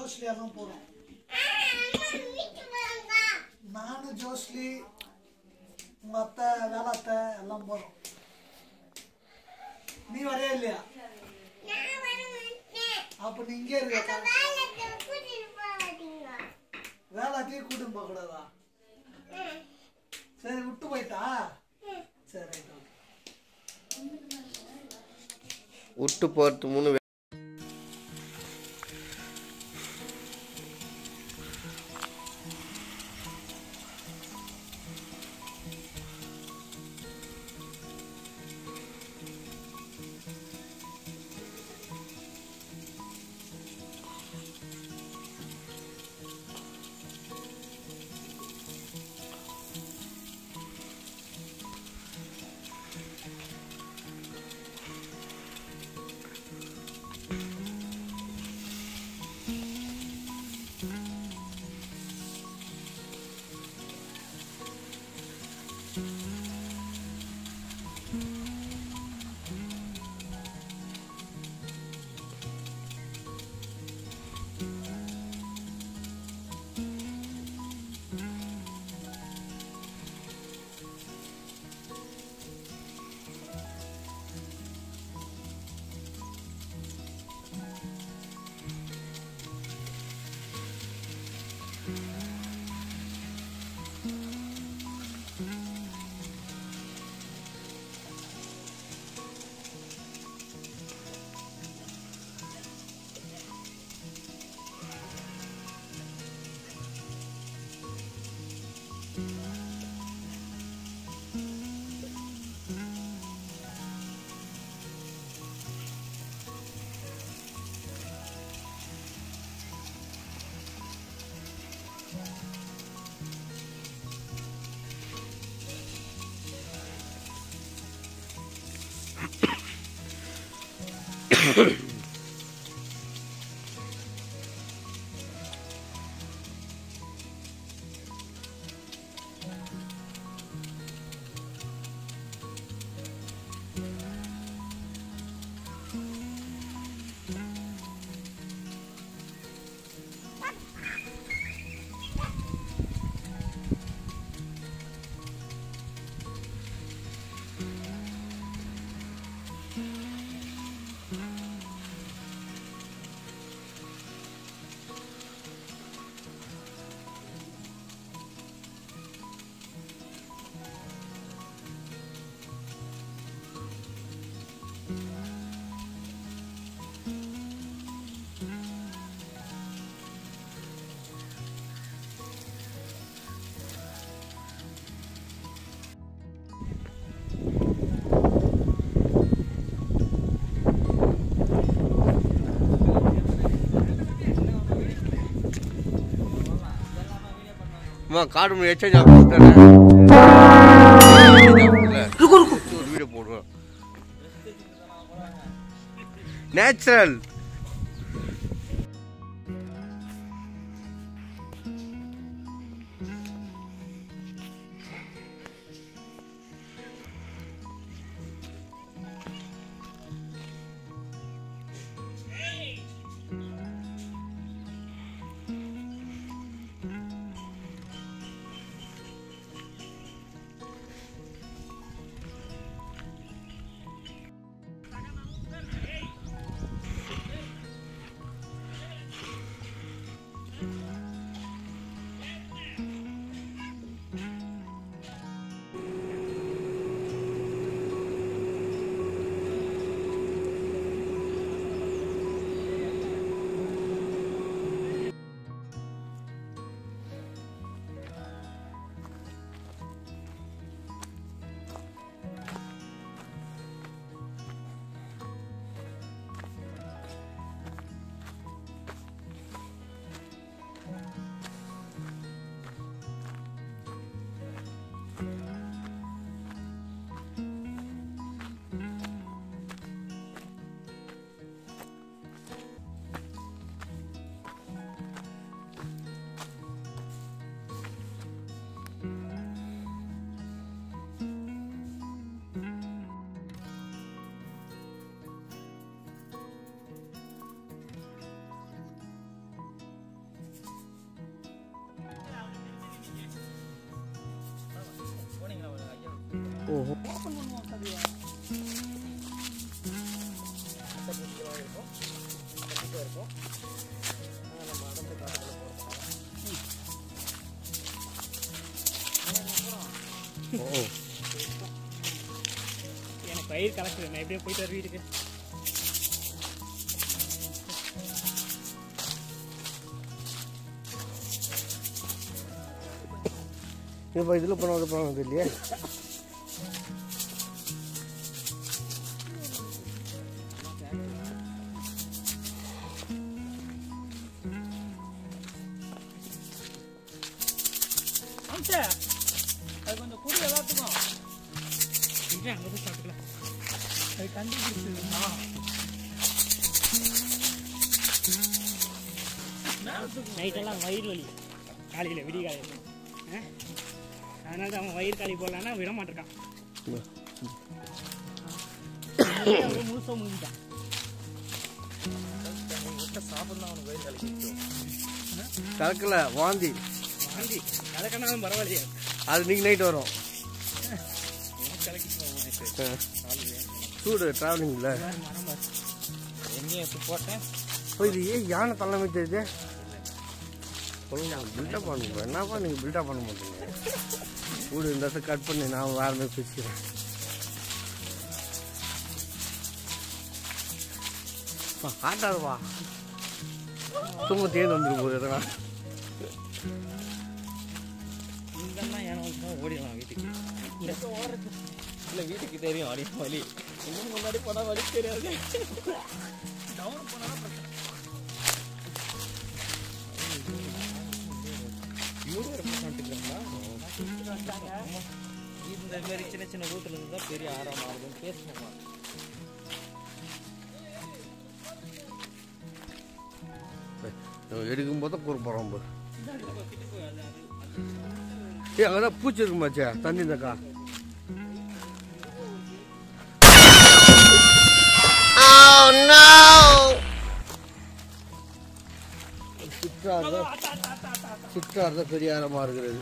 ஜோஸ்லி எல்லாம் போறோம் நானும் ஜோஸ்லி உங்க அத்தை வேலை அத்தை எல்லாம் போறோம் நீ வரையா இல்லையா அப்ப நீ இங்கே இருக்க வேலைத்தையும் கூட்டு போக கூடாதா சரி விட்டு போயிட்டா சரி ரைட் ஓகே விட்டு போகிறது மூணு வே- அம்மா காடு மணி எக்ஸ்சேஞ்ச் ஆஃபீஸ் தானே ஒரு வீடியோ போடுறோம் நேச்சுரல் ஓஹோ ஓப்பன் பண்ணுவோம் கதையை ஓ எனக்கு பயிர் கலக்குது நான் எப்படியே போயிட்டு வர வீட்டுக்கு இப்போ இதில் போனது போனது இல்லையே அம்சா அது கொஞ்சம் குடி எல்லாத்துக்கும் இல்லை அங்கே போய் சாப்பிட்டுக்கலாம் அது கண்டுபிடிச்சதுமா நைட்டெல்லாம் வயிறு வலி காலையில் விடிய காலையில் அதனால தான் அவன் வயிறு காலி போடலான்னா விட மாட்டிருக்கான் அவன் முழுசாக முடிஞ்சிட்டான் கலக்கல வாந்தி வாந்தி கலக்கனாலும் பரவாயில்லையே அது இன்னைக்கு நைட் வரும் கலக்கிட்டு ஆ. சூடு ட்ராவலிங்கில் மரம் பாரு எங்கேயும் எடுத்து போட்டேன் இப்போ இது ஏன் யானை தலைமை தெரியுது சொல்லுங்க பில்டப் பண்ணுங்க என்னப்பா நீங்கள் பில்டப் பண்ண மாட்டீங்க வீடு இந்த இடத்த கட் பண்ணி நான் வேற மாதிரி பேசிக்கிறேன் ஆட்டாதுப்பா தூங்க தேர்ந்து வந்துடும் போது எதனா இங்கெல்லாம் ஏன்னா ஓடிடலாம் வீட்டுக்கு இல்லை வீட்டுக்கு தெரியும் வலி வலி இன்னும் முன்னாடி போனால் வலி தெரியாது டவுன் போனால் இந்த மாதிரி சின்ன சின்ன ரூட்டில் இருந்து தான் பெரிய ஆறாம் ஆகுதுன்னு பேசணுமா எடுக்கும் போது கூற போகிறோம் பாரு ஏ அங்கே தான் பூச்சி இருக்குமாச்சே தண்ணி தக்கா சிற்றாறு சிற்றாறு தான் பெரியாரமாக இருக்கிறது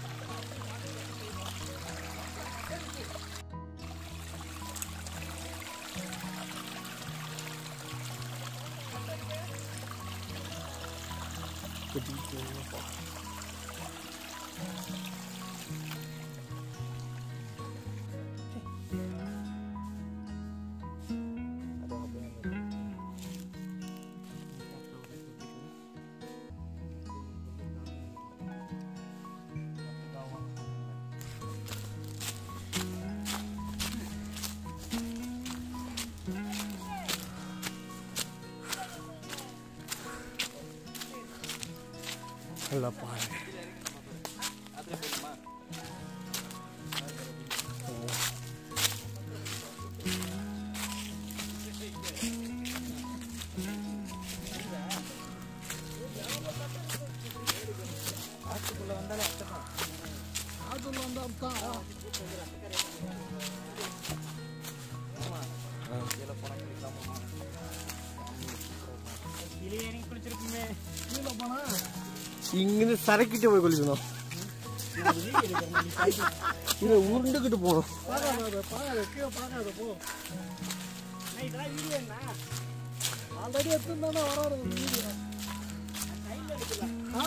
நல்லா பாருங்க அதுல வந்து அர்த்தம் கிளி இறங்கி குளிச்சிருக்குமே கீழே போனா இங்கிருந்து சரக்கிட்டு போய் குளிக்கணும் இதை உருண்டுக்கிட்டு போகணும் பார்க்காத பார்க்காத கீழே பார்க்காத போ நான் இதெல்லாம் வீடியோ என்ன ஆல்ரெடி எடுத்துருந்தானே வராது வீடியோ ஆ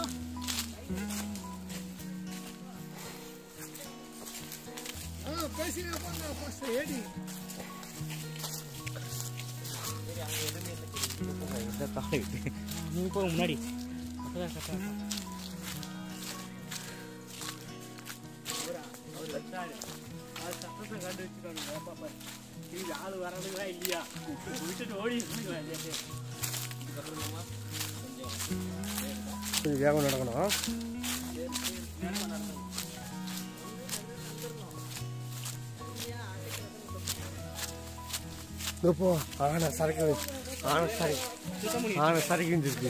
ஆ பேசினே போங்க ஃபர்ஸ்ட் ஏடி நீ போ முன்னாடி அப்பதான் கரெக்டாக இருக்கும் அவர் வச்சாரு அது சத்தத்தை கண்டு வச்சுக்கோங்க பாப்பா இது ஆள் வர்றதுங்களா இல்லையா விட்டுட்டு ஓடி கொஞ்சம் வேகம் நடக்கணும் இதோ போ ஆனை சரக்கு வச்சு ஆனை சரி ஆனை சரக்கு வந்துருக்கு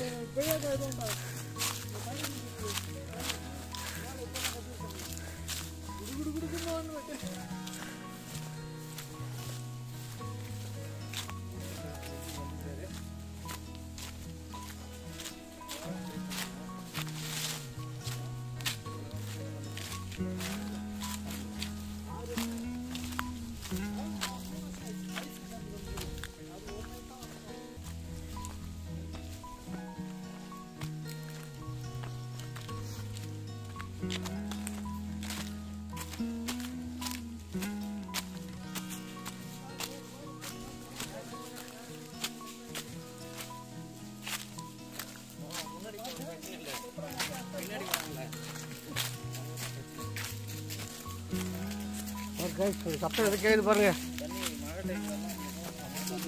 guys, ஒரு சத்தம் எது கேக்குது பாருங்க தண்ணி மழை டைம்ல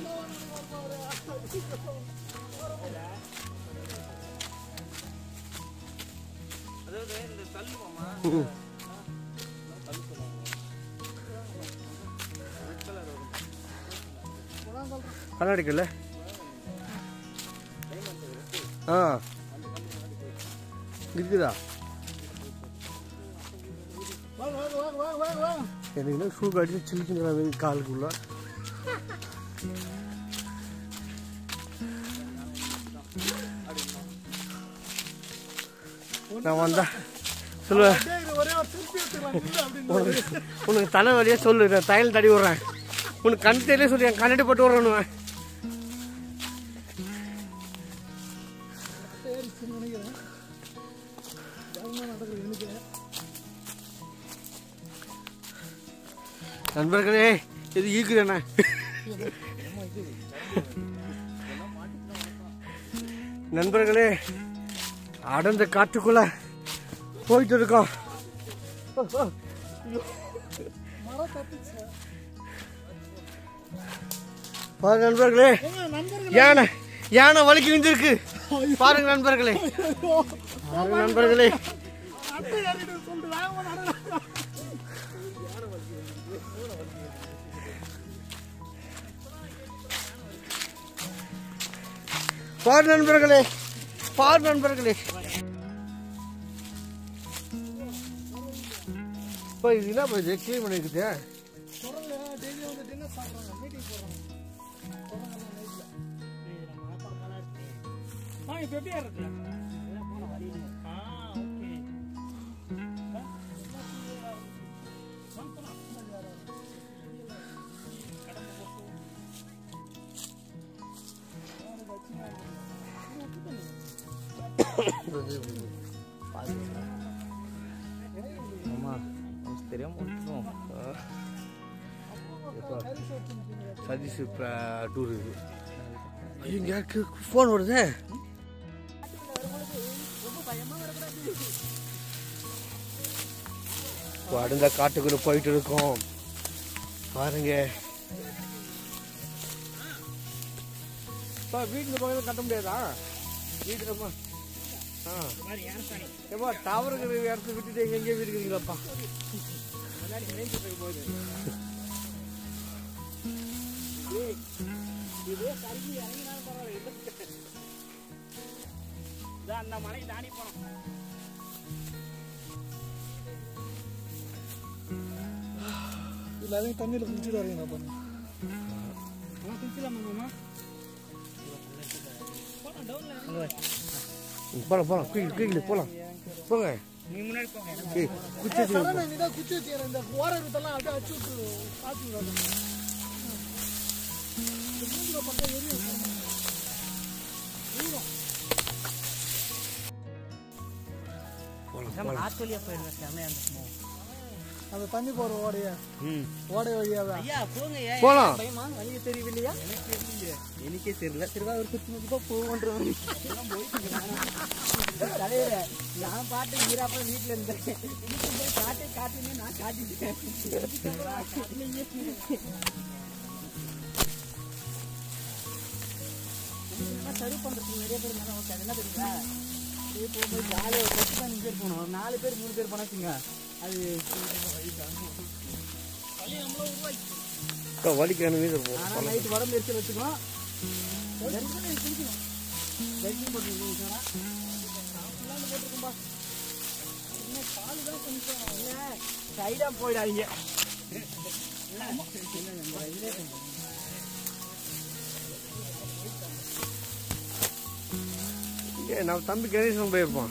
அதாவது இந்த கல் மாமா ம். கல் சொல்லுவாங்க ரெட் கலர் வரும் கண்ணாடி கல்ல ஆ இருக்குதா வாங்க வாங்க வாங்க வாங்க வாங்க வாங்க எனக்கு என்ன ஷூ கட்டி சில்லுக்குங்கிற காலுக்குள்ள நான் வந்தா சொல்லுவேன் டேய், இது ஒரே ஒரு திருப்பி எடுத்துக்கலாம் நில்லு அப்படின்னு உனக்கு உனக்கு தலை வழியா சொல்லு நான் தையல் தடி விட்றேன் உனக்கு கண் தெரியல சொல்லி என் கண்ணாடி போட்டு விட்றேன்னு ஏறிச்சுன்னு நினைக்கிறேன் வேகமா நடக்குது நினைக்கிறேன் நண்பர்களே இது ஈக்குறேண்ணே நண்பர்களே அடர்ந்த காட்டுக்குள்ள போயிட்டு இருக்கோம் மரம் தப்பிச்சு பாருங்க நண்பர்களே ஏங்க நண்பர்கள் யானை யானை வலிக்கு நின்றுருக்கு பாருங்க நண்பர்களே பாருங்க நண்பர்களே அட்டை ஏறிட்டு சொல்லிட்டு வேகமா நடக்குது பாரு நண்பர்களே பாரு நண்பர்களே இப்போ இது என்ன பண்ணுது க்ளீன் பண்ணிருக்குது குரங்கு டெய்லி வந்து டின்னர் சாப்பிட்றாங்க மீட்டிங் போடுறாங்க குரங்கெல்லாம் நைட்ல ஆ இப்போ எப்படி இருக்குல்ல ஆ ஓகே ஆமா தெரியாம விட்டுரும் சதீஷ் டூர் இது ஐயோ இங்கே ஃபோன் வருதே இப்போ அடுத்த காட்டுக்குள்ள போயிட்டு இருக்கோம் பாருங்க இப்போ வீட்டுக்கு பக்கத்தில் கட்ட முடியாதா வீட்டுலப்பா ஆ மாதிரி ஏன்சானி ஏப்பா டவர் இருக்கிற இடத்துல விட்டுட்டு எங்க எங்கேயே வீடு இருக்குறீங்களாப்பா முன்னாடி மெயின் சுற்றுக்கு போகுது இதே கருகி இறங்கினாலும் பரவாயில்ல இதான் அந்த மலைக்கு தாண்டி போனோம் எல்லாரையும் தண்ணியில் குளிச்சுட்டு வரீங்க நான் பண்ணு குளிக்கலாமா போலாம் டவுன்ல போலாம் போலாம் குயிக்கி குயிக்கி போலாம் போங்க நீ முன்னாடி போங்க ஏய், குச்சி வச்சு சரண நீ தான் குச்சி வச்சுக்கிற இந்த ஓர வித்தெல்லாம் அப்படியே அடிச்சு விட்டு காய்ச்சி விடாது இந்த மூஞ்சில பக்கம் எரியும் ஊறும். போலாம் போலாம் ஆத்தோலியா போயிடுறேன் செம்மையா இருந்துச்சுமோ அந்த தண்ணி போற ஓடைய ம் ஓடை வழியாவே ஐயா போங்க ஏன் போலாம் பயமா வழிய தெரியவில்லையா எனக்கு தெரியல எனக்கே தெரியல திருவாரூர் குத்துமுக்கு தான் போவோன்றவங்க தலைவர நான் பாட்டு ஈராப்ப வீட்டுல இருந்தேன் வீட்டுக்கு போய் காட்டு காட்டுன்னு நான் காட்டிட்டேன் சர்வ் பண்றதுக்கு நிறைய பேர் இருந்தாலும் ஓகே அது என்ன தெரியுங்களா இது போய் போய் ஜாலியாக ஒரு பத்து பதினஞ்சு பேர் போகணும் ஒரு நாலு பேர் மூணு பேர் போனாச்சுங்க அது இப்போ வலிக்கான வீடு போ ஆனா நைட் உடம்பு எரிச்சல் வச்சுக்கணும் தரிசனம் குளிக்கணும் தரிசனம் போட்டுருக்கோம் சாரா ஃபுல்லாக போட்டிருக்கோம்பா இன்னும் பால் தான் கொஞ்சம் சைடாக போயிடாதீங்க ஏ நம்ம தம்பி கணேசன் போயிருப்பான்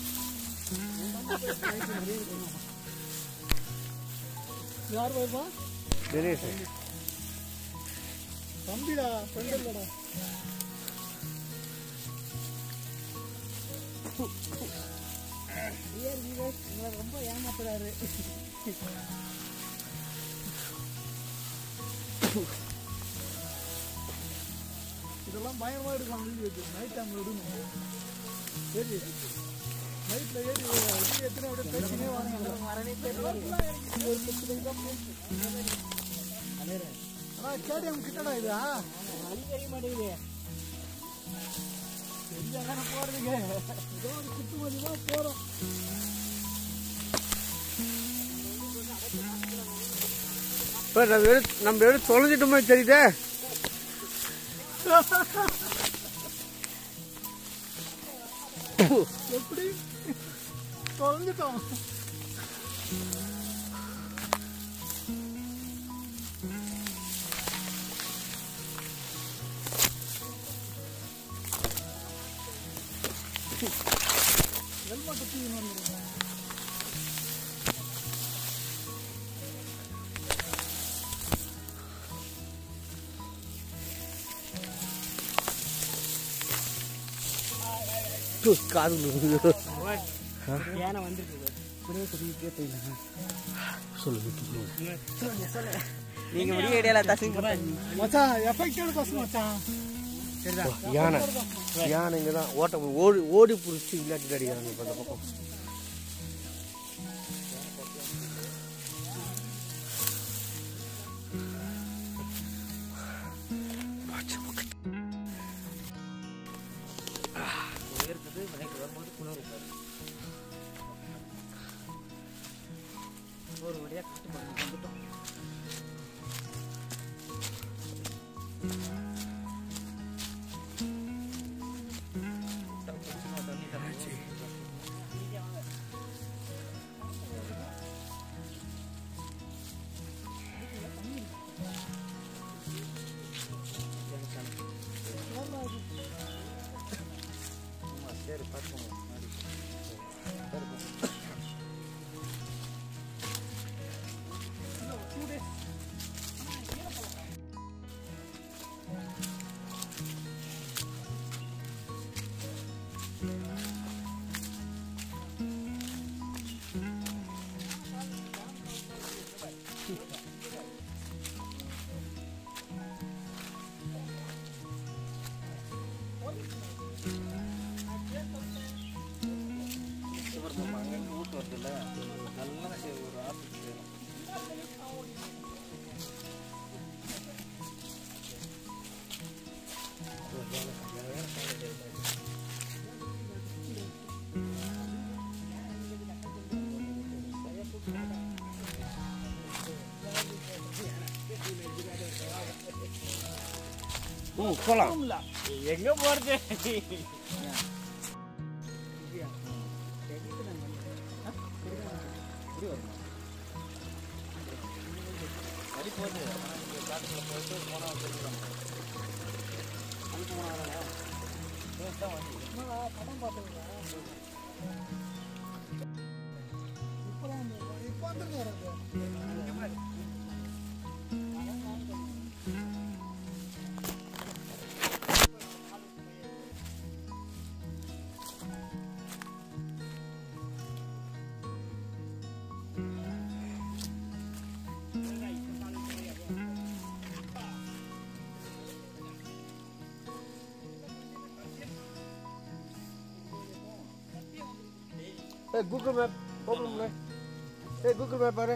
யார் வைப்பா கணேசன் தம்பிடா ஃப்ரெண்ட் இல்லடா உங்களை ரொம்ப ஏமாத்துறாரு இதெல்லாம் பயங்கரமா எடுக்கலாம் வீடியோ நைட் டைம்ல எடுக்கணும் சரி நைட்ல ஏறி இது எத்தனை அப்படியே பேசினே வராங்க ஆனா கேடிஎம் கிட்டடா இதா வழி தெரிய மாட்டேங்குது தெரியாதானே போறதுங்க ஏதோ ஒரு குத்து மதியமா போறோம் இப்போ நம்ம எடுத்து நம்ம எடுத்து தொலைஞ்சிட்டோமே தெரியுதே எப்படி தொலைஞ்சிட்டோம் ஹெல்மெட் தூக்கி வந்துருங்க காது யானை வந்துருக்குது இப்படியே சொல்லிட்டே போயிடலாம் சொல்லு சொல்லுங்க சொல்லுங்க நீங்க முடிய இடையில தசிங்க மச்சான் எஃபெக்டட் பஸ் மச்சான் யானை யானை இங்கே தான் ஓட்ட ஓடி ஓடி பிடிச்சி இல்லாட்டி அடிக்கிறாங்க இப்போ அந்த பக்கம் ஒரு வழியா கஷ்டப்பட்டு வந்துட்டோம் ம் போகலாம் எங்க போறது இப்போ வந்துருங்க வராது ஏய் கூகுள் மேப் ஓப்பன் பண்ணு ஏய் கூகுள் மேப் பாரு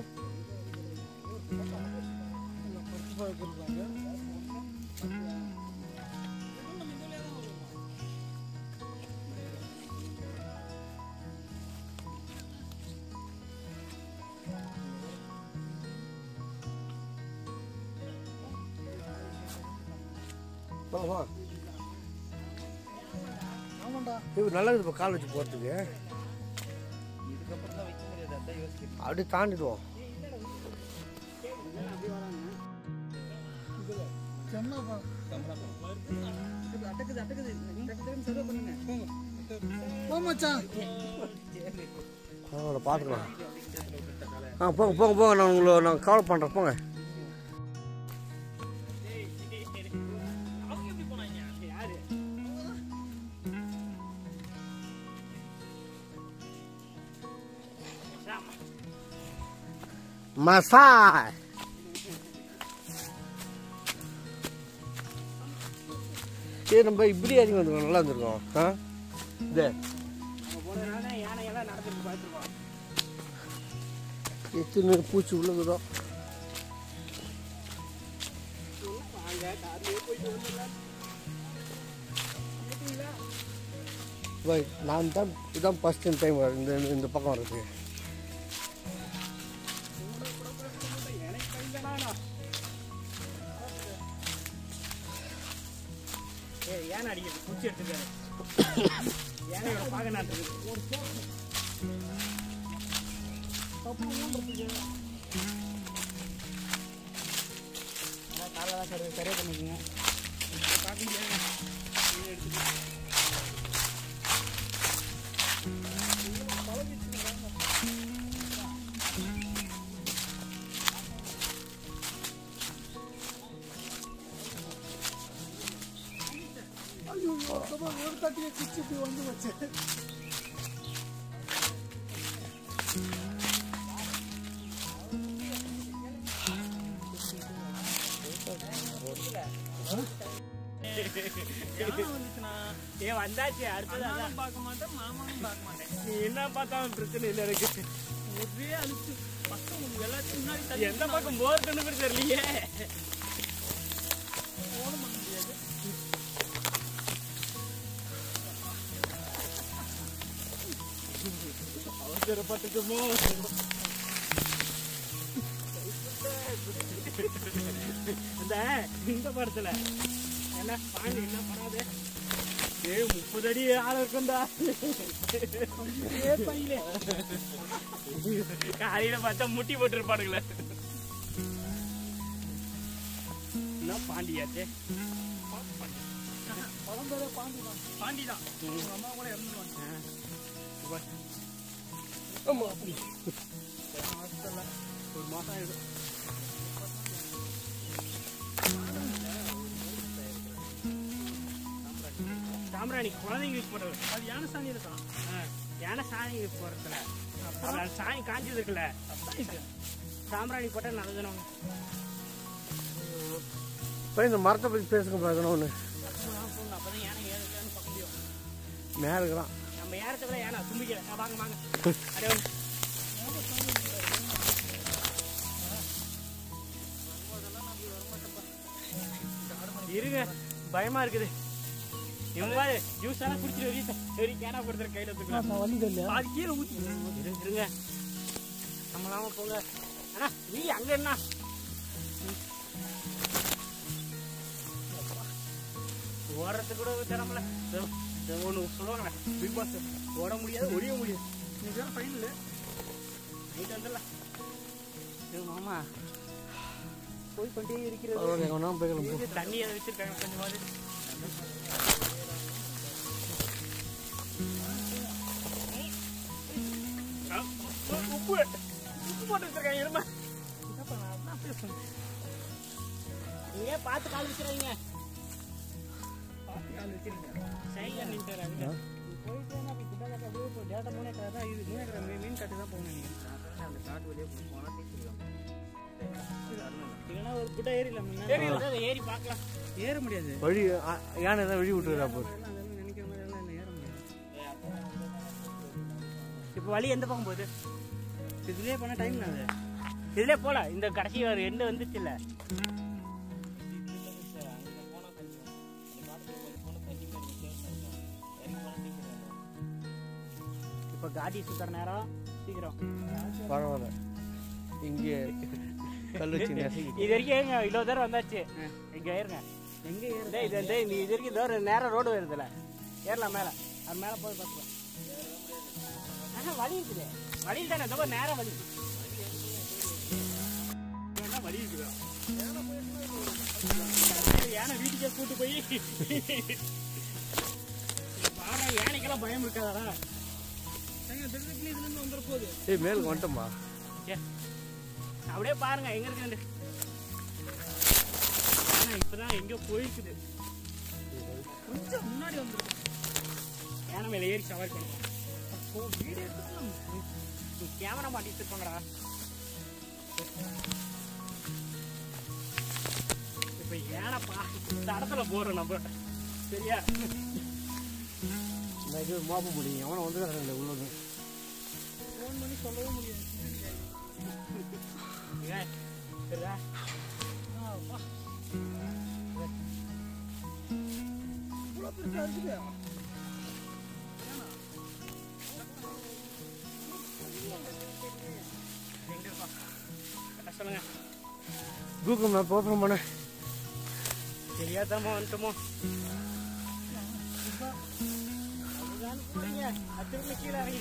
வா வா ஆமாண்டா இது நல்லா இருக்குது இப்போ கால் வச்சு போகிறதுக்கு இதுக்கப்புறம் தான் வைக்க முடியாது அதான் யோசிக்கிறேன் அப்படியே தாண்டிடுவோம் செம்மப்பா அட்டக்குது அட்டக்குது டக்கு சர்வ் பண்ணுங்க போ மச்சான் பரவாயில்ல பார்த்துக்கலாம் ஆ போங்க போங்க போங்க நான் உங்களை நான் கவலை பண்ணுறேன் போங்க அவங்க எப்படி போனாங்க யாரு மசாய் சரி நம்ம இப்படி இறங்கி வந்துருக்கோம் நல்லா இருந்திருக்கோம் ஆ இது போனதுனால தான் யானையெல்லாம் நடந்துட்டு பார்த்துருக்கோம் எத்தனை பூச்சி உள்ளுக்குதோ வாங்க கார்லயே போயிட்டு வந்துடலாம் பாய் நான் தான் இதான் ஃபஸ்ட் டைம் இந்த இந்த பக்கம் வர்றது எனக்கு பயந்தனானா ஏ ஏன் அடிக்கிறது குச்சி எடுத்துக்காரு ஏனையோட பார்க்க நான் ஒரு காலையில் சரி சரியாக பண்ணிக்கோங்க பார்க்க முடியாது இதை எடுத்துட்டு ஐயோ சும்மா ஒரு தட்டியை குச்சி இப்படி வந்து வச்சு ஏ வந்தாச்சு அடுத்தது அதான் பார்க்க மாட்டேன் மாமாவும் பார்க்க மாட்டேன் நீ என்ன பார்த்தாலும் பிரச்சனை இல்லை எனக்கு ஒரே அழுத்து பக்கம் எல்லாத்தையும் முன்னாடி எந்த பக்கம் போர்ட்டுன்னு கூட தெரியலையே ஓடும் பண்ண முடியாது அவசரப்பட்டுக்குமோ இந்த இந்த படத்துல என்ன பாண்டி என்ன பண்ணாது ஏ முப்பது அடி ஆள் இருக்கும்டா ஏ பையிலே காலையில பார்த்தா முட்டி போட்டுருப்பானுங்களே என்ன பாண்டியாச்சே பாண்டி தான் பாண்டி தான் உங்க அம்மா கூட இறந்துருவாங்க ஆமா அப்படி ஒரு மாசம் ஆயிடும் சாம்பிராணி குழந்தைங்களுக்கு போடுறது அது யானை சாணி இருக்கான் யானை சாணி போடுறதுல அப்புறம் சாணி காஞ்சது இருக்குல்ல சாம்பிராணி போட்டால் நல்லதுன்னு இப்போ இந்த மரத்தை பற்றி பேசுங்க பார்க்கணும் ஒன்று அப்பதான் யானை ஏறுதுன்னு பார்க்க முடியும் மேலே இருக்கிறான் நம்ம ஏறத்துக்குள்ள யானை தும்பிக்கல ஆ, வாங்க வாங்க அடே வாங்க. இருங்க பயமா இருக்குது இவங்க பாரு ஜூஸ் எல்லாம் குடிச்சிட்டு வெறி வெறி கேனா கொடுத்துரு கையில தூக்கலாம் வலிகள் அது கீழே ஊத்தி இருங்க இருங்க நம்மளாம போங்க அண்ணா நீ அங்க என்ன ஓடுறதுக்கு கூட திறமல ஒன்று சொல்லுவாங்க பிக் பாஸ் ஓட முடியாது ஒழிய முடியாது இன்னைக்கு ஃபைனல் நைட் வந்துடலாம் ஏய் மாமா போய் கொண்டே இருக்கிறது பரவாயில்ல எவனா போய்க்கலாம் இது தண்ணி அதை வச்சிருக்காங்க கொஞ்சமாவது ஆ, உப்பு உப்பு உப்பு போட்டு வச்சிருக்காங்க இருமா என்னப்பா நான் அதான் பேசுறேன் நீங்க பார்த்து கால் வச்சிருக்கீங்க பார்த்து கால் வச்சிருக்கீங்க சைடுல நின்றாரு அதுல போயிட்டு வந்து அப்படி கிட்ட அப்படியே இப்போ டேட்டா மூணு ஏக்கரா தான் இது மூணு ஏக்கரா மீன் மீன் காட்டு தான் போகணும் நீங்க அந்த காட்டு வழியே போனா பேசிக்கலாம் இல்லைன்னா ஒரு குட்டை ஏறிடலாம் ஏறி ஏறி பார்க்கலாம் ஏற முடியாது வழி ஆ, யானை தான் வழி விட்டுருக்கா போர் நினைக்கிற மாதிரி எல்லாம் இல்லை, ஏற முடியாது இப்போ வழி எந்த பக்கம் போகுது இதுலயே போனா டைம் அது இதுலயே போல இந்த கடைசி ஒரு எண்டு வந்துச்சு இல்ல இப்போ காடி சுத்துற நேரம் சீக்கிரம் பரவாயில்ல இங்கே கல் வச்சு நெசைக்கு இது வரைக்கும் ஏங்க இவ்வளோ தூரம் வந்தாச்சு இங்க ஏறுங்க எங்க ஏறுதே இது வந்து இந்த இது வரைக்கும் தூரம் நேரம் ரோடு வருதுல ஏறலாம் மேல அது மேல போய் பார்க்கலாம் ஆஹா, வழி இருக்குது வழி தானே இந்த மாதிரி நேரம் வழி வேணா வழி இருக்குதா யானை வீட்டுக்கே கூட்டு போய் வாடா யானைக்கெல்லாம் பயம் இருக்காதா இதுல இருந்து வந்துட போகுது ஏய் மேலுக்கு வந்துட்டோமா ஏ, அப்படியே பாருங்க எங்க இருக்கு ஆனா இப்பதான் எங்க போயிருக்குது கொஞ்சம் முன்னாடி வந்துருக்கு யானை மேல ஏறி சவாரி பண்ணுவோம் அப்போ வீடு எடுத்துக்கலாம் கேமரா மாட்டிட்டு இருப்பாங்கடா இப்ப யானை பா இந்த இடத்துல போறோம் நம்ம சரியா இந்த இது மோப்ப முடியும் எவனை வந்து உள்ளது ஃபோன் பண்ணி சொல்லவும் முடியாது ஏன் சரிடா ஆ வா இவ்வளோ பெருசாக இருக்குது சொல்லுங்க கூகுள் மேப் ஓப்பன் பண்ண தெரியாதாமோ வந்துட்டோமோ அதுதான் கூடங்க அத்திருந்த கீழே இறங்கி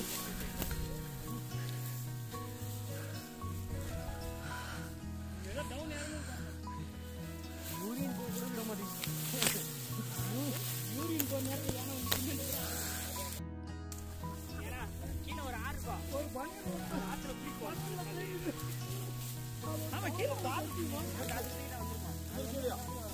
யூரின் போக கூட விட மாட்டேங்குது யூரின் போன நேரத்தில் யானை வந்து தின்னுட்டு ஏன்னா கீழே ஒரு ஆறு இருக்கும் ஒரு பண்ணி ஆற்றுல பிடிக்கும் ஆமா கீழே ஒரு ஆறு இருக்கும் அந்த ஆறு கீழே வந்துருமா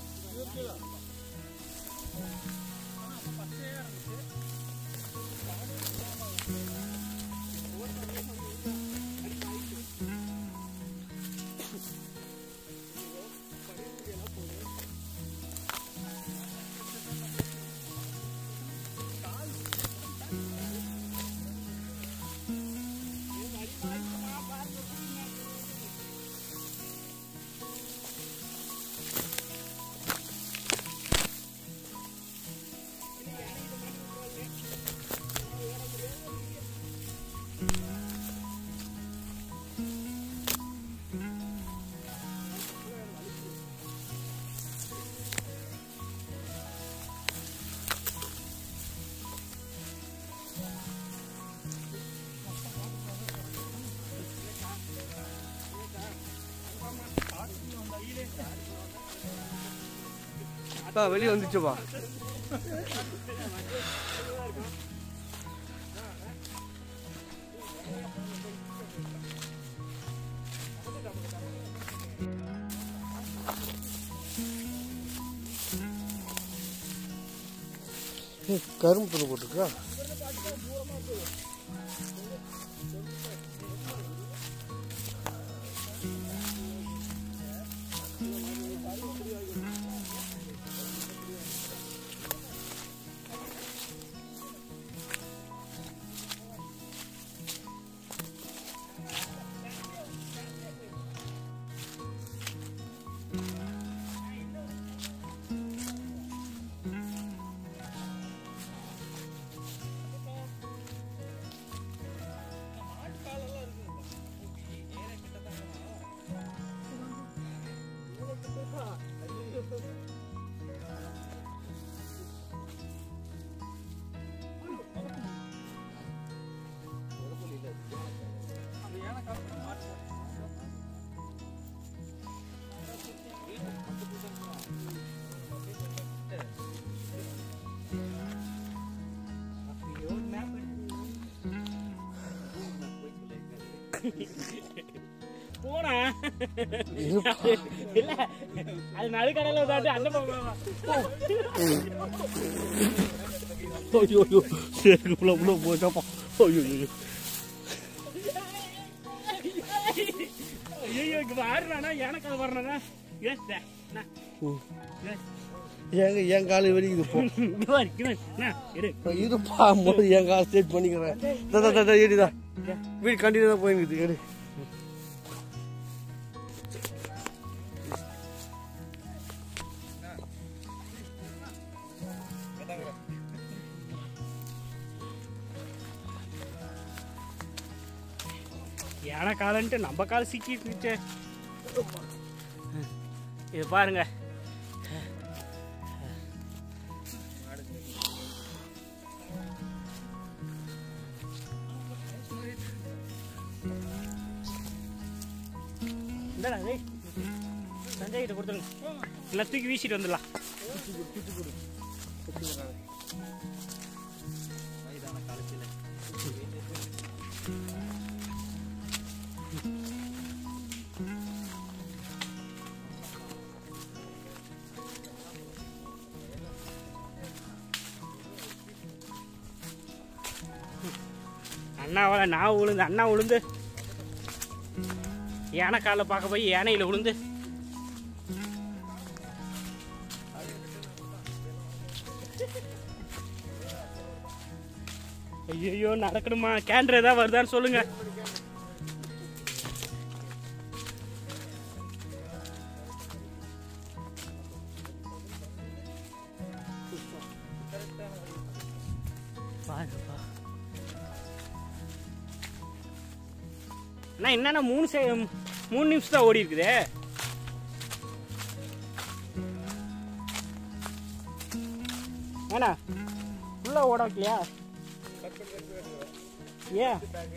அப்பா வெளியே வந்துச்சுப்பா ஏய், கரும்பு துணி போட்டிருக்கா போனா இல்ல அது நடுக்கடல தாண்டி அந்த பக்கம் ஐயோ ஐயோ சரி உள்ள உள்ள போச்சாப்பா ஐயோ ஐயோ ஐயோ இங்க வாடுறானா எனக்கு அது வரணும்னா ஏன் தே, என்ன? ஏன்? ஏங்க என் காலு வெடிக்குது போ இங்க வாரு, இங்க வாரு. என்ன? இரு. இருப்பா போது என் கால் ஸ்டேட் பண்ணிக்கிறேன் தா, தா, தா, தா, ஏடிதா வீடு கண்டினியூ தான் போயிருக்குது ஏடு யானை காலன்ட்டு நம்ம கால் சிக்கிட்டு இது பாருங்க இந்தாடா, டேய். சஞ்சய் கிட்ட கொடுத்துருங்க இல்லை தூக்கி வீசிட்டு வந்துடலாம் அண்ணாவால நான் விழுந்து அண்ணா விழுந்து யானை காலில் பார்க்க போய் யானையில் விழுந்து ஐயோ நடக்கணுமா கேண்டர் ஏதாவது வருதான்னு சொல்லுங்க பாருப்பா அண்ணா என்னண்ணா மூணு சே மூணு நிமிஷம் தான் ஓடி இருக்குதே அண்ணா உள்ள ஓட வைக்கலையா ஏன்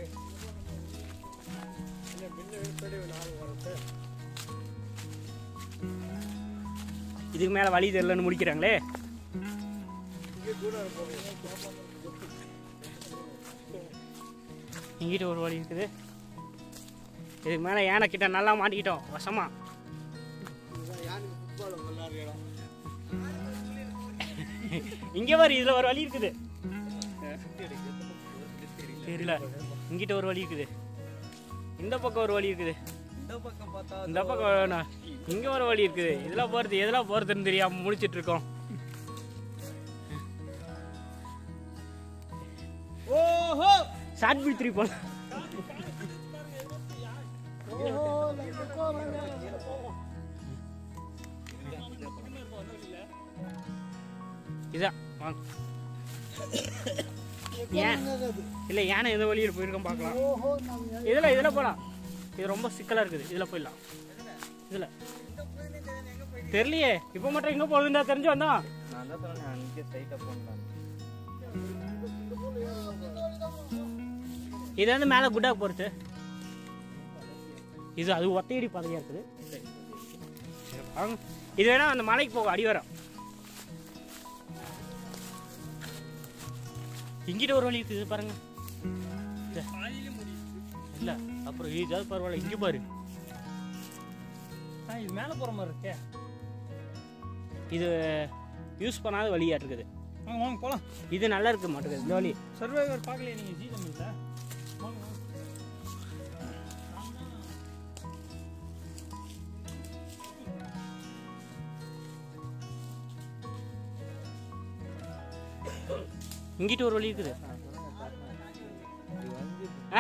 இதுக்கு மேல வழி தெரியலன்னு முடிக்கிறாங்களே எங்கிட்ட ஒரு வழி இருக்குது இதுக்கு மேல யானை கிட்ட நல்லா மாட்டிக்கிட்டோம் வசமா இங்க பாரு இதுல ஒரு வழி இருக்குது தெரியல இங்கிட்ட ஒரு வழி இருக்குது இந்த பக்கம் ஒரு வழி இருக்குது இந்த பக்கம் வேணாம். இங்க ஒரு வழி இருக்குது இதுல போறது எதுல போறதுன்னு தெரியாம முடிச்சிட்டு இருக்கோம் ஓஹோ ஷார்ட் பீட் த்ரீ போல இதான் வாங்க ஏன் இல்ல யானை எந்த வழியில் போயிருக்கோம் பார்க்கலாம் ஓஹோ நம்ம இதுல இதுல போலாம் இது ரொம்ப சிக்கலா இருக்குது இதுல போயிடலாம் இதுல தெரியலையே இப்போ மட்டும் எங்க போகுதுன்றா தெரிஞ்சு வந்தோம் நான் தான் சொன்னேன் அன்னைக்கே ஸ்ட்ரைட்டாக போனேன் இது வந்து மேல குட்டா போறது இது அது ஒத்தையடி பாதையா இருக்குது வாங்க. இது வேணா அந்த மலைக்கு போகும் அடிவாரம் இங்கிட்ட ஒரு வழி இருக்குது பாருங்க இது. இல்ல அப்புறம் இதாவது பரவாயில்ல இங்க பாரு இது மேலே போகிற மாதிரி இருக்கே இது யூஸ் பண்ணாத வழியா இருக்குது வாங்க வாங்க போகலாம் இது நல்லா இருக்கு மாட்டேங்குது இந்த வழி சர்வைவர் பார்க்கலையே நீங்கள் ஜி தமிழ்ல வாங்க வாங்க இங்கிட்ட ஒரு வழி இருக்குது ஆ?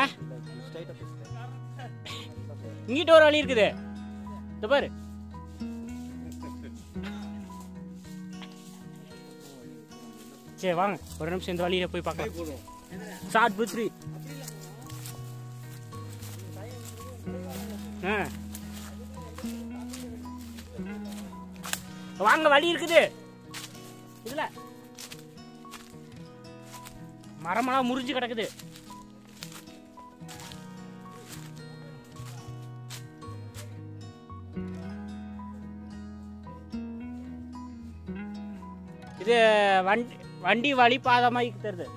இங்கிட்ட ஒரு வழி இருக்குது இந்த பாரு சரி வாங்க ஒரு நிமிஷம் இந்த வழியில போய் பார்க்கலாம் ஷார்ட் புத்ரி ஆ வாங்க வழி இருக்குது இதுல மரமெல்லாம் முறிஞ்சு கிடக்குது இது வண்டி வண்டி வழி பாதை மாதிரி தருது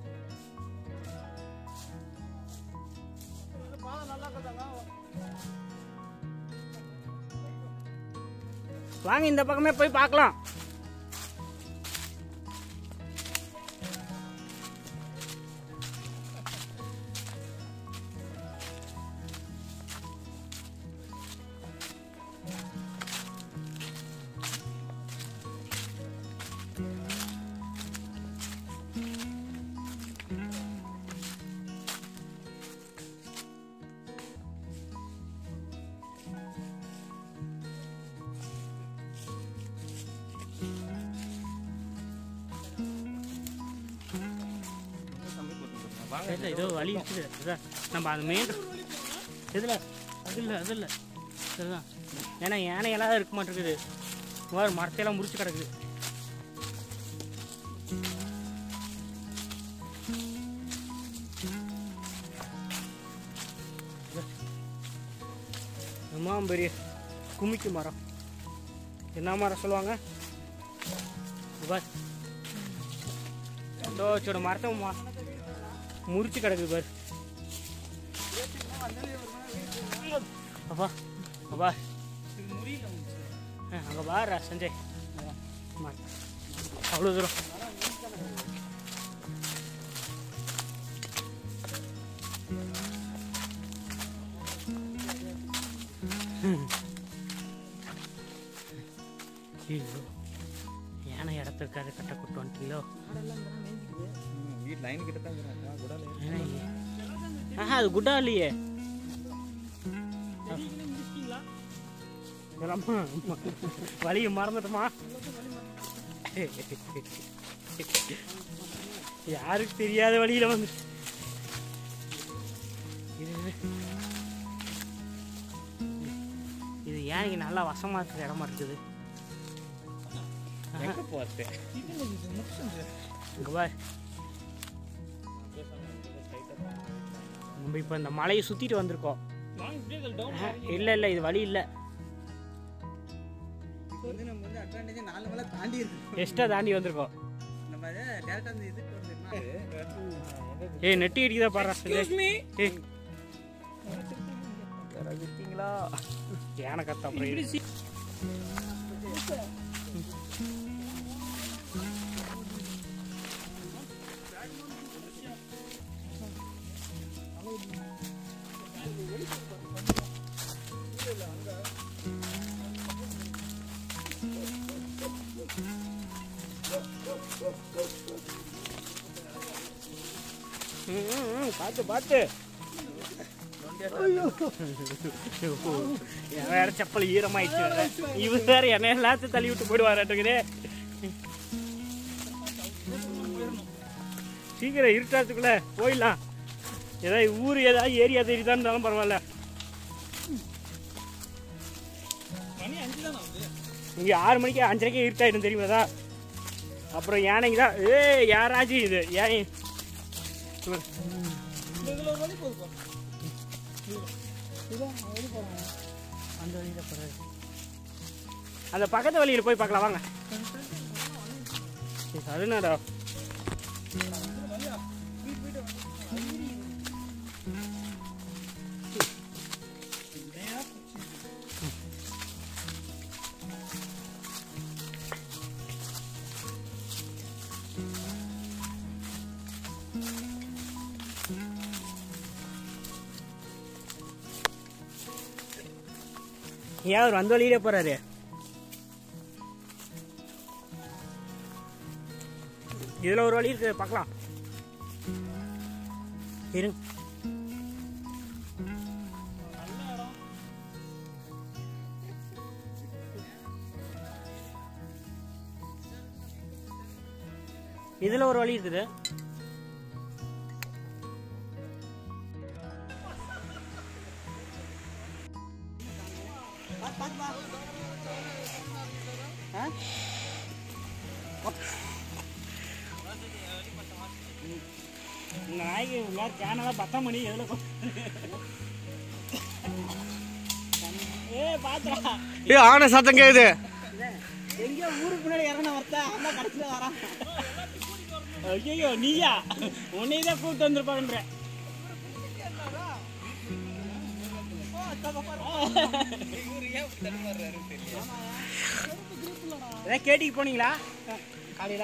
வாங்க இந்த பக்கமே போய் பார்க்கலாம் இல்ல ஏதோ வழி இருக்குது அதான் நம்ம அது மெயின் இதில் அது இல்லை அது இல்லை அதுதான் ஏன்னா யானையெல்லாம் இருக்க மாட்டேங்குது வேறு மரத்தையெல்லாம் முறிச்சு கிடக்குது ரொம்ப பெரிய குமிக்கு மரம் என்ன மரம் சொல்லுவாங்க பார் தோச்சோட மரத்தை ம- முறிச்சு கிடக்குது பாரு அப்பா அப்பா ஆ, அங்க பாரு சஞ்சய் அம்மா. அவ்வளோ தூரம் ஐயோ யானை இடத்துக்காரு கட்ட கொட்டு வந்துட்டீங்களோ வீட்டு லைன் கிட்ட தான் இருக்கிறேன் கூட ஆஹா அது குட்டா இல்லையே அம்மா, அம்மா. வழியை மறந்துட்டோமா யாருக்கு தெரியாத வழியில வந்து இது இது ஏன் இங்க நல்லா வசமா இருக்கிற இடமா இருக்குது எங்க போறது இங்க பார் நம்ம இப்போ இந்த மலையை சுத்திட்டு வந்திருக்கோம் ஆஹா, இல்ல இல்ல இது வழி இல்ல வந்து நம்ம வந்து அட்வான்டேஜ் நாலு மலை தாண்டி இருக்கு எக்ஸ்ட்ரா தாண்டி வந்திருக்கோம் நம்ம டேரக்டா அந்த இதுக்கு வந்து ஏய் நெட்டி அடிக்குதா பாரு ஏய் விட்டீங்களா யானை கத்த அப்புறம் இரு. ம், ம், ம், பார்த்து பார்த்து என் வேற செப்பல் ஈரமாயிடுச்சு வேற. இவர் வேற என்ன எல்லாத்தையும் தள்ளி விட்டு போயிடுவாராட்டுக்குதே சீக்கிரம் இருட்டாத்துக்குள்ள போயிடலாம் ஏதாவது ஊர் ஏதாவது ஏரியா தெரியுதா இருந்தாலும் பரவாயில்ல இங்க ஆறு மணிக்கு அஞ்சரைக்கே இருட்டாயிடும் தெரியுமாதா அப்புறம் யானைக்கு தான் ஏ யாராச்சும் இது ஏன் இவர் அந்த வழியில போறாரு அந்த பக்கத்து வழியில போய் பார்க்கலாம் வாங்க அது என்னடா ஏன் அவர் அந்த வழியிலே போறாரு இதுல ஒரு வழி இருக்கு பார்க்கலாம் இருங்க இதுல ஒரு வழி இருக்குது இந்த நாய்க்கு எல்லாரும் சேனலா பத்தாம் மணி எதுல கொ- ஏ பாத்துடா ஏ ஆனை சத்தம் கேக்குது எங்கேயோ ஊருக்கு முன்னாடி இறங்கின வரத்தா அம்மா கடைசியில் வரான் ஐயோ நீயா உன்னை தான் கூப்பிட்டு வந்திருப்பாங்கன்ற ஏதாவது கேட்டிக்கு போனீங்களா காலையில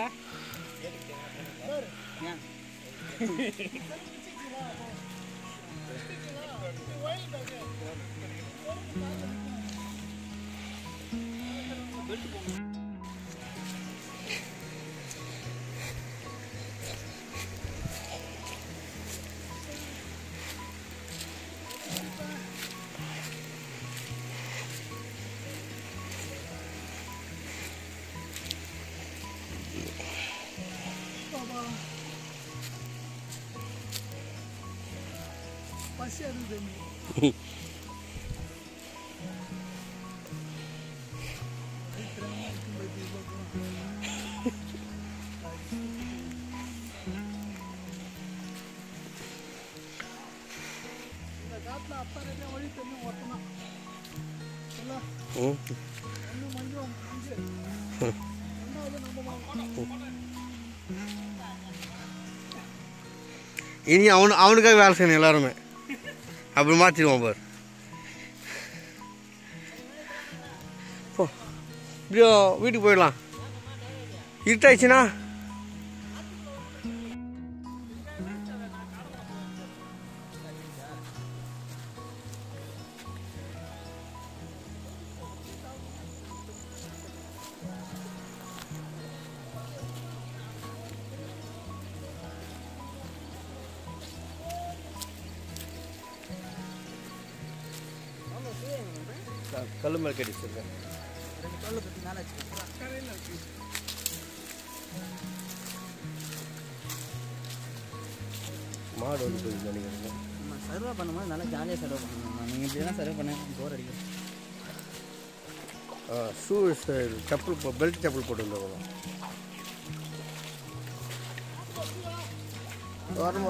பசி அறுது இந்த காட்டில் அப்பா ரெண்டு வழி தண்ணி ஓட்டணும் இல்லை ம். ஒன்று மஞ்சள் மஞ்சள் ரெண்டாவது நம்ம இனி அவனு அவனுக்காக வேலை செய்யணும் எல்லாருமே அப்படி மாற்றிடுவான் பார் போ இப்படியோ வீட்டுக்கு போயிடலாம் இருட்டாயிடுச்சுன்னா கல் மேலே கட்டி வச்சிருக்கேன் ரெண்டு கல்லை பற்றி மேலே வச்சுக்கோங்க மாடு வந்து போய் நினைக்கிறேன் நம்ம சர்வா பண்ணும்போது நல்லா ஜாலியாக சர்வ் பண்ணணும் நீங்கள் இப்படி தான் சர்வ் பண்ண போர் அடிக்கும் ஷூ செப்பல் போ பெல்ட் செப்பல் போட்டு வந்தவங்க வரமா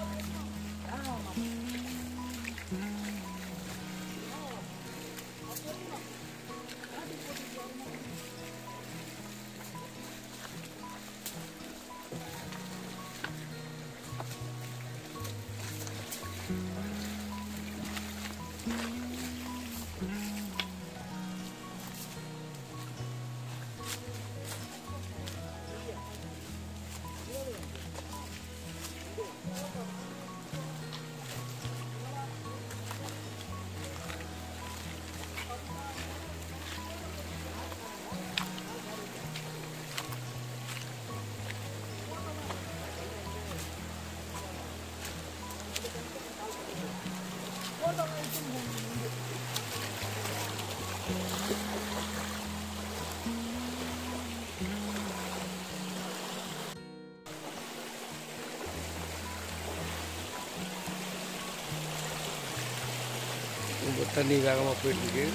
ரொம்ப தண்ணி வேகமாக போயிட்டுருக்கு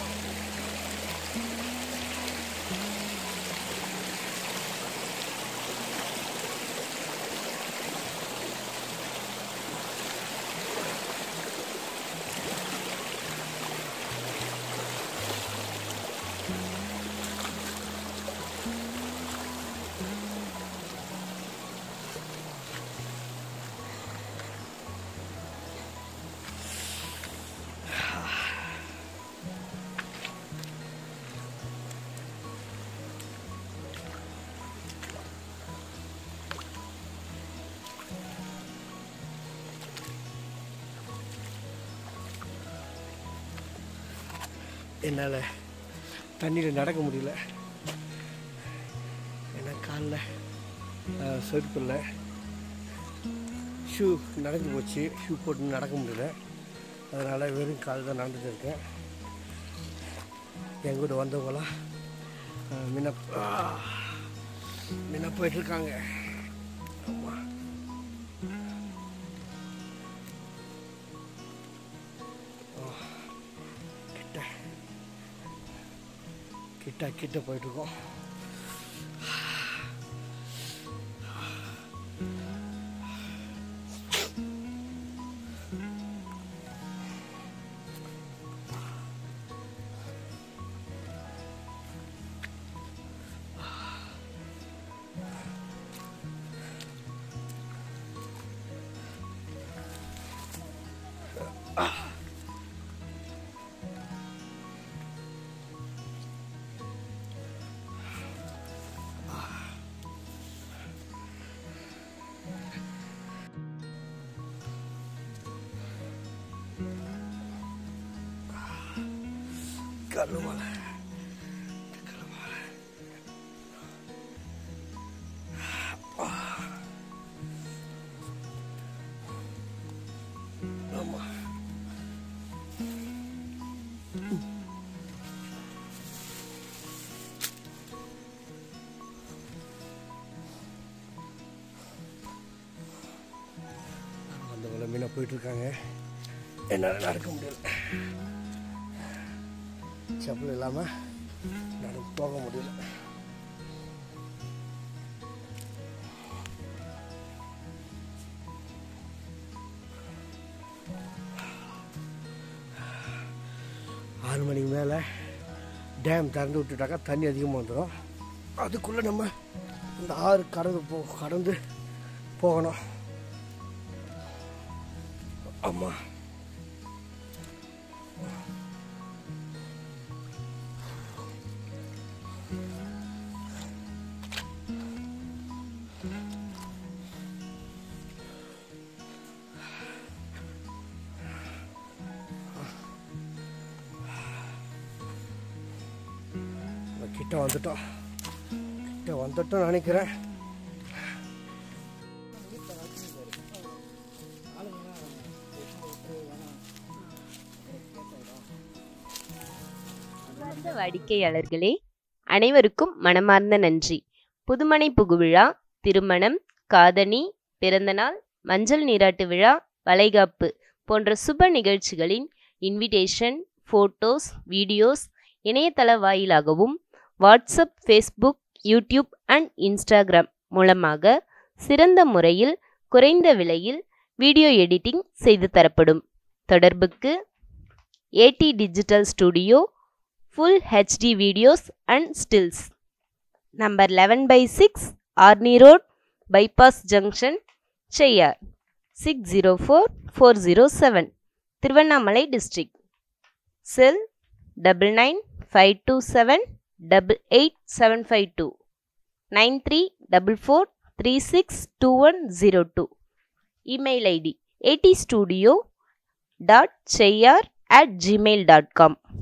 என்னால் தண்ணியில் நடக்க முடியல ஏன்னா காலில் செருப்பில்லை ஷூ நடந்து போச்சு ஷூ போட்டு நடக்க முடியல அதனால் வெறும் கால் தான் நடந்துட்டு இருக்கேன் என் கூட வந்தவங்களாம் அஹ், முன்ன ஆ, முன்ன போயிட்டுருக்காங்க ஆமாம் கிட்ட கிட்ட கிட்ட போயிட்டுருக்கோம் கல்லுமலை கல்லுமலை ஆமா அந்த வலை மீனாக போயிட்டுருக்காங்க என்னால் நடக்க முடியல செப்பல் இல்லாமல் நடந்து போக முடியல ஆறு மணிக்கு மேலே டேம் திறந்து விட்டுட்டாக்கா தண்ணி அதிகமாக வந்துடும் அதுக்குள்ளே நம்ம இந்த ஆறு கடந்து போ கடந்து போகணும் ஆமாம் நம்ம கிட்ட வந்துட்டோம் கிட்ட வந்துட்டோம் நினைக்கிறேன் அன்பார்ந்த வாடிக்கையாளர்களே அனைவருக்கும் மனமார்ந்த நன்றி புதுமனை புகுவிழா திருமணம் காதணி பிறந்தநாள் மஞ்சள் நீராட்டு விழா வளைகாப்பு போன்ற சுப நிகழ்ச்சிகளின் இன்விடேஷன் ஃபோட்டோஸ் வீடியோஸ் இணையதள வாயிலாகவும் WhatsApp Facebook YouTube and Instagram மூலமாக சிறந்த முறையில் குறைந்த விலையில் வீடியோ எடிட்டிங் செய்து தரப்படும் தொடர்புக்கு AD digital studio full HD videos and stills number eleven by six Arni road bypass junction Cheyyar six zero four four zero seven Tiruvannamalai district cell double nine five two seven double eight seven five two nine three double four three six two one zero two email ID AD studio dot Cheyyar at Gmail dot com